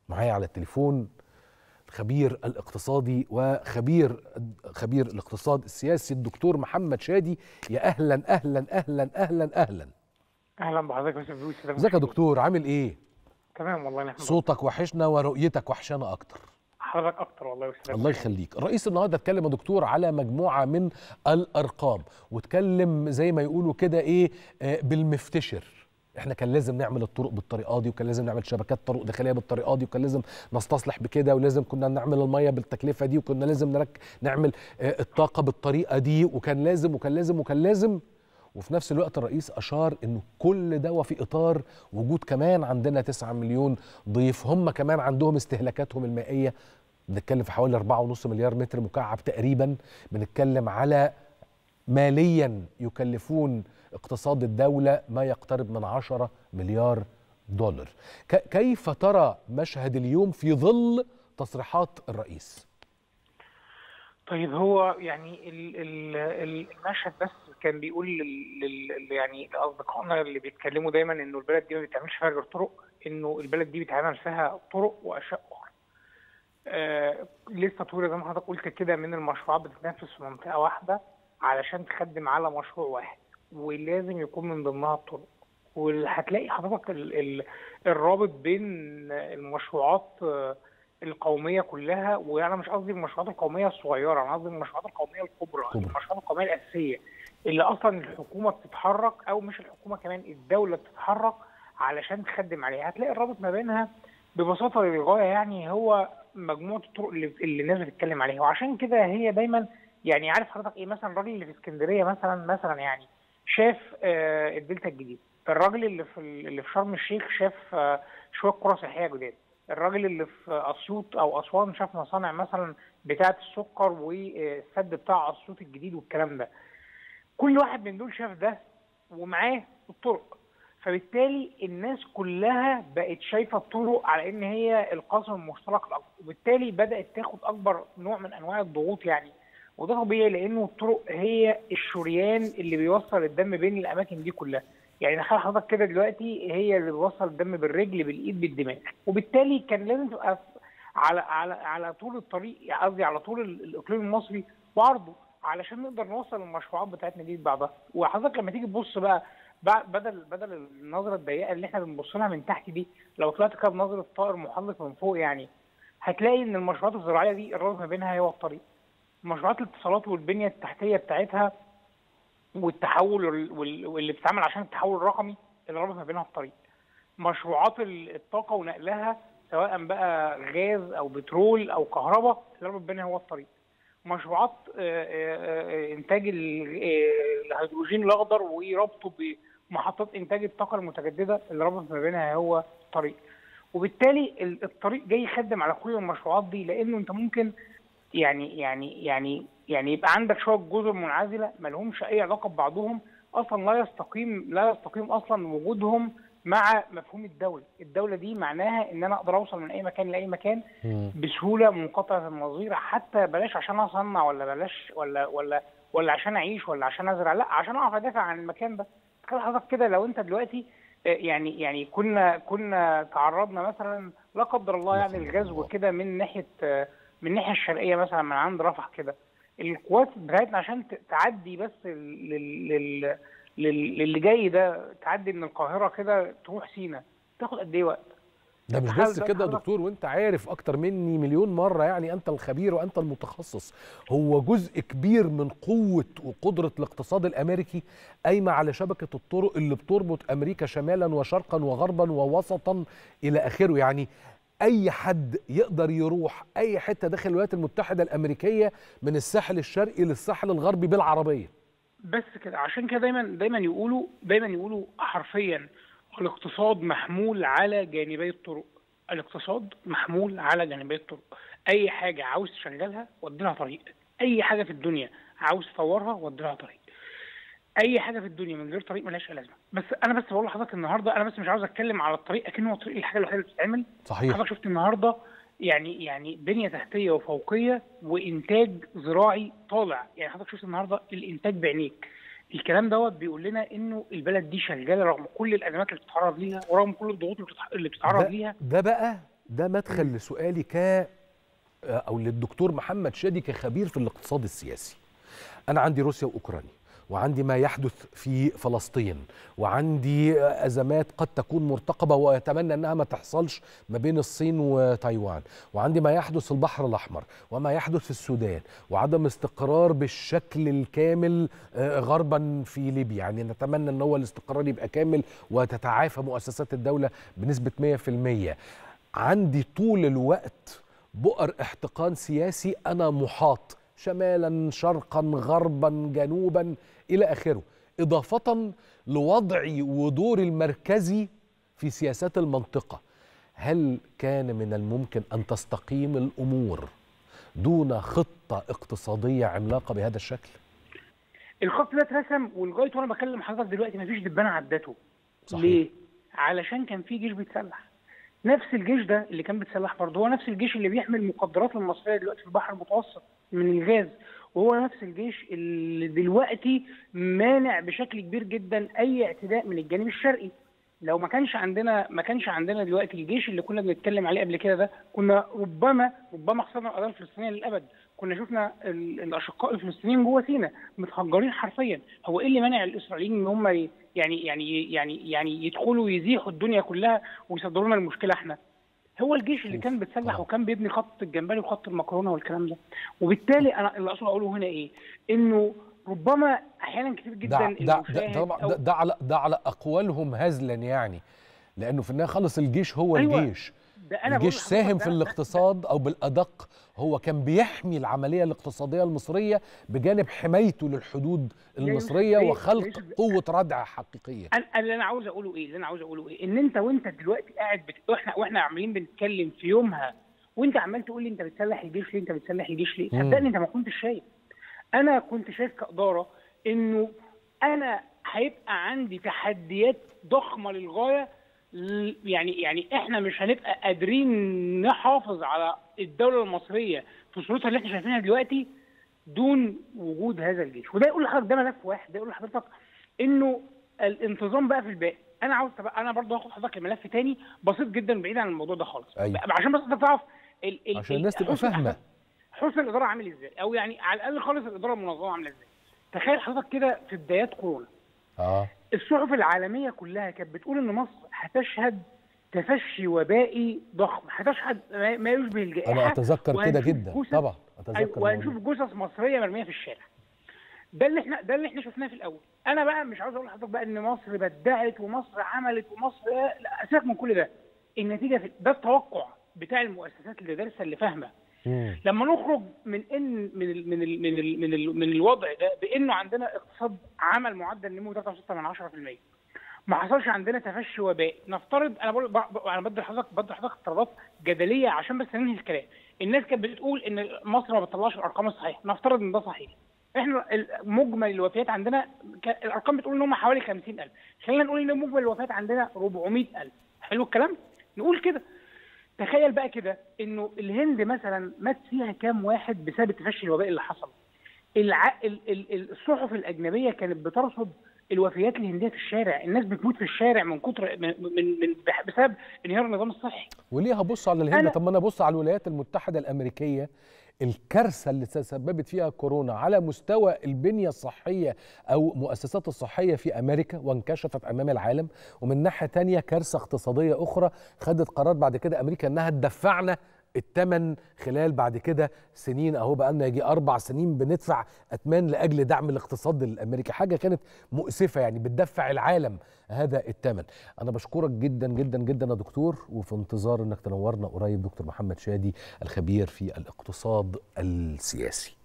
معايا على التليفون الخبير الاقتصادي وخبير خبير الاقتصاد السياسي الدكتور محمد شادي يا اهلا اهلا اهلا اهلا اهلا اهلا بحضرتك يا استاذ يوسف ازيك يا دكتور عامل ايه تمام والله نحمد صوتك وحشنا ورؤيتك وحشانا اكتر حضرتك اكتر والله يا استاذ الله يخليك الرئيس النهارده اتكلم يا دكتور على مجموعه من الارقام واتكلم زي ما يقولوا كده ايه آه، بالمفتشر احنا كان لازم نعمل الطرق بالطريقه دي وكان لازم نعمل شبكات طرق داخليه بالطريقه دي وكان لازم نستصلح بكده ولازم كنا نعمل الميه بالتكلفه دي وكنا لازم نرك نعمل آه، الطاقه بالطريقه دي وكان لازم وكان لازم وكان لازم وفي نفس الوقت الرئيس اشار انه كل ده وفي اطار وجود كمان عندنا 9 مليون ضيف هم كمان عندهم استهلاكاتهم المائيه بنتكلم في حوالي 4.5 مليار متر مكعب تقريبا بنتكلم على ماليا يكلفون اقتصاد الدولة ما يقترب من 10 مليار دولار ك- كيف ترى مشهد اليوم في ظل تصريحات الرئيس طيب هو يعني ال ال ال- المشهد بس كان بيقول لل لل- يعني لاصدقائنا اللي بيتكلموا دايما انه البلد دي ما بتعملش فيها غير طرق انه البلد دي بيتعمل فيها طرق واشياء اخرى. آه لسه طويله زي ما حضرتك قلت كده من المشروعات بتتنافس في منطقه واحده علشان تخدم على مشروع واحد ولازم يكون من ضمنها الطرق. وهتلاقي حضرتك ال ال الرابط بين المشروعات آه القوميه كلها وانا مش قصدي المشروعات القوميه الصغيره انا قصدي المشروعات القوميه الكبرى كبرى. المشروعات القوميه الاساسيه اللي اصلا الحكومه بتتحرك او مش الحكومه كمان الدوله بتتحرك علشان تخدم عليها هتلاقي الرابط ما بينها ببساطه للغايه يعني هو مجموعه الطرق اللي, اللي الناس بتتكلم عليها وعشان كده هي دايما يعني عارف حضرتك ايه مثلا الراجل اللي في اسكندريه مثلا مثلا يعني شاف آه الدلتا الجديد الراجل اللي في اللي في شرم الشيخ شاف آه شويه قرى سياحيه جداد الراجل اللي في اسيوط او اسوان شاف مصانع مثلا بتاعه السكر والسد بتاع اسيوط الجديد والكلام ده كل واحد من دول شاف ده ومعاه الطرق فبالتالي الناس كلها بقت شايفه الطرق على ان هي القاسم المشترك الاكبر وبالتالي بدات تاخد اكبر نوع من انواع الضغوط يعني وده طبيعي لانه الطرق هي الشريان اللي بيوصل الدم بين الاماكن دي كلها يعني تخيل حضرتك كده دلوقتي هي اللي بتوصل الدم بالرجل بالايد بالدماغ وبالتالي كان لازم تبقى على على على طول الطريق قصدي على طول ال- الاقليم المصري وعرضه علشان نقدر نوصل المشروعات بتاعتنا دي لبعضها وحضرتك لما تيجي تبص بقى بع- بدل بدل النظره الضيقه اللي احنا بنبص لها من تحت دي لو طلعت كده بنظره طائر محلق من فوق يعني هتلاقي ان المشروعات الزراعيه دي الرابط ما بينها هو الطريق مشروعات الاتصالات والبنيه التحتيه بتاعتها والتحول وال- وال- واللي بتتعمل عشان التحول الرقمي اللي رابط ما بينها الطريق مشروعات ال- الطاقه ونقلها سواء بقى غاز او بترول او كهرباء اللي رابط بينها هو الطريق مشروعات آه، آه، آه، انتاج ال- آه، الهيدروجين الاخضر وربطه بمحطات انتاج الطاقه المتجدده اللي رابط ما بينها هو الطريق وبالتالي ال- الطريق جاي يخدم على كل المشروعات دي لانه انت ممكن يعني يعني يعني يعني يبقى عندك شويه جزر منعزله ما لهمش اي علاقه ببعضهم اصلا لا يستقيم لا يستقيم اصلا وجودهم مع مفهوم الدوله، الدوله دي معناها ان انا اقدر اوصل من اي مكان لاي مكان بسهوله منقطعه النظير حتى بلاش عشان اصنع ولا بلاش ولا ولا ولا عشان اعيش ولا عشان ازرع لا عشان اعرف ادافع عن المكان ده تخيل حضرتك كده لو انت دلوقتي آه، يعني يعني كنا كنا تعرضنا مثلا لا قدر الله يعني الغزو كده من ناحيه آه، من الناحيه الشرقيه مثلا من عند رفح كده القوات بتاعتنا عشان ت- تعدي بس لل- لل- لل- لل- للي جاي ده تعدي من القاهره كده تروح سينا تاخد قد ايه وقت؟ ده مش تخيل بس بقى كده يا حضرتك- دكتور وانت عارف اكتر مني مليون مره يعني انت الخبير وانت المتخصص هو جزء كبير من قوه وقدره الاقتصاد الامريكي قايمه على شبكه الطرق اللي بتربط امريكا شمالا وشرقا وغربا ووسطا الى اخره يعني اي حد يقدر يروح اي حته داخل الولايات المتحده الامريكيه من الساحل الشرقي للساحل الغربي بالعربيه بس كده عشان كده دايما دايما يقولوا دايما يقولوا حرفيا الاقتصاد محمول على جانبي الطرق الاقتصاد محمول على جانبي الطرق اي حاجه عاوز تشغلها ودي لها طريق اي حاجه في الدنيا عاوز تطورها ودي لها طريق اي حاجه في الدنيا من غير طريق ملهاش أي لازمه بس انا بس بقول لحضرتك النهارده انا بس مش عاوز اتكلم على الطريق اكنه هو الطريق الحاجه الوحيده اللي بتتعمل صحيح حضرتك شفت النهارده يعني يعني بنيه تحتيه وفوقيه وانتاج زراعي طالع يعني حضرتك شفت النهارده الانتاج بعينيك الكلام دوت بيقول لنا انه البلد دي شغاله رغم كل الازمات اللي بتتعرض ليها ورغم كل الضغوط اللي بتتح- اللي بتتعرض ده, ليها ده بقى ده مدخل لسؤالي ك او للدكتور محمد شادي كخبير في الاقتصاد السياسي انا عندي روسيا واوكرانيا وعندي ما يحدث في فلسطين وعندي ازمات قد تكون مرتقبه واتمنى انها ما تحصلش ما بين الصين وتايوان وعندي ما يحدث في البحر الاحمر وما يحدث في السودان وعدم استقرار بالشكل الكامل غربا في ليبيا يعني نتمنى ان هو الاستقرار يبقى كامل وتتعافى مؤسسات الدوله بنسبه 100% عندي طول الوقت بؤر احتقان سياسي انا محاط شمالا شرقا غربا جنوبا الى اخره اضافه لوضعي ودوري المركزي في سياسات المنطقه هل كان من الممكن ان تستقيم الامور دون خطه اقتصاديه عملاقه بهذا الشكل الخط ده اترسم ولغايه وانا بكلم حضرتك دلوقتي مفيش دبانه عدته صحيح. ليه علشان كان في جيش بيتسلح نفس الجيش ده اللي كان بيتسلح برضه هو نفس الجيش اللي بيحمل المخدرات المصريه دلوقتي في البحر المتوسط من الغاز وهو نفس الجيش اللي دلوقتي مانع بشكل كبير جدا اي اعتداء من الجانب الشرقي لو ما كانش عندنا ما كانش عندنا دلوقتي الجيش اللي كنا بنتكلم عليه قبل كده ده كنا ربما ربما خسرنا القضيه الفلسطينيه للابد كنا شفنا ال- الاشقاء الفلسطينيين جوه سيناء متهجرين حرفيا هو ايه اللي منع الاسرائيليين ان هم ي- يعني يعني يعني يعني يدخلوا يزيحوا الدنيا كلها ويصدروا لنا المشكله احنا هو الجيش اللي كان بيتسلح آه. وكان بيبني خط الجمبري وخط المكرونه والكلام ده وبالتالي انا اللي اقصد اقوله هنا ايه انه ربما احيانا كتير جدا ده ده ده, المشاهد ده, طبعا أو- ده, ده على ده على اقوالهم هزلا يعني لانه في النهايه خلص الجيش هو أيوة. الجيش ده انا الجيش بقول لحضرتك ساهم ده- في ده- الاقتصاد او بالادق هو كان بيحمي العمليه الاقتصاديه المصريه بجانب حمايته للحدود المصريه يوسف، وخلق يوسف. قوه ردع حقيقيه انا أنا اللي انا عاوز اقوله ايه اللي انا عاوز اقوله ايه ان انت وانت دلوقتي قاعد بت... واحنا واحنا عمالين بنتكلم في يومها وانت عمال تقول لي انت بتسلح الجيش ليه انت بتسلح الجيش ليه مم. صدقني انت ما كنتش شايف انا كنت شايف كاداره انه انا هيبقى عندي تحديات ضخمه للغايه ل- يعني يعني احنا مش هنبقى قادرين نحافظ على الدوله المصريه في صورتها اللي احنا شايفينها دلوقتي دون وجود هذا الجيش وده يقول لحضرتك ده ملف واحد ده يقول لحضرتك انه الانتظام بقى في الباقي انا عاوز طب انا برضه هاخد حضرتك لملف تاني بسيط جدا بعيد عن الموضوع ده خالص أيوة. عشان بس انت تعرف ال ال عشان الناس تبقى حسن- فاهمه حسن الاداره عامل ازاي او يعني على الاقل خالص الاداره المنظمه عامله ازاي تخيل حضرتك كده في بدايات كورونا اه الصحف العالميه كلها كانت بتقول ان مصر هتشهد تفشي وبائي ضخم هتشهد ما ما يشبه الجائحه انا اتذكر كده وهنشوف جدا جثث- طبعا أيوة، اتذكر وهنشوف الموضوع. جثث مصريه مرميه في الشارع ده اللي احنا ده اللي احنا شفناه في الاول انا بقى مش عاوز اقول لحضرتك بقى ان مصر بدعت ومصر عملت ومصر لا سيبك من كل ده النتيجه في ده التوقع بتاع المؤسسات اللي دارسه اللي فاهمه مم. لما نخرج من ان من ال من ال من ال من, ال من الوضع ده بانه عندنا اقتصاد عمل معدل نمو 3.6 من 10% ما حصلش عندنا تفشي وبائي نفترض انا بقول ب- ب- انا بدي لحضرتك بدي لحضرتك افتراضات جدليه عشان بس ننهي الكلام الناس كانت بتقول ان مصر ما بتطلعش الارقام الصحيحه نفترض ان ده صحيح احنا ال- مجمل الوفيات عندنا ك- الارقام بتقول ان هم حوالي 50000 خلينا نقول ان مجمل الوفيات عندنا 400000 حلو الكلام نقول كده تخيل بقى كده انه الهند مثلا مات فيها كام واحد بسبب التفشي الوبائي اللي حصل الع... ال... ال... الصحف الاجنبيه كانت بترصد الوفيات الهنديه في الشارع الناس بتموت في الشارع من كتر من من, من بسبب انهيار النظام الصحي وليه هبص على الهند أنا- طب ما انا ابص على الولايات المتحده الامريكيه الكارثه اللي تسببت فيها كورونا على مستوى البنيه الصحيه او مؤسسات الصحيه في امريكا وانكشفت امام العالم ومن ناحيه تانية كارثه اقتصاديه اخرى خدت قرار بعد كده امريكا انها تدفعنا الثمن خلال بعد كده سنين اهو بقى لنا يجي اربع سنين بندفع اثمان لاجل دعم الاقتصاد الامريكي حاجه كانت مؤسفه يعني بتدفع العالم هذا الثمن انا بشكرك جدا جدا جدا يا دكتور وفي انتظار انك تنورنا قريب دكتور محمد شادي الخبير في الاقتصاد السياسي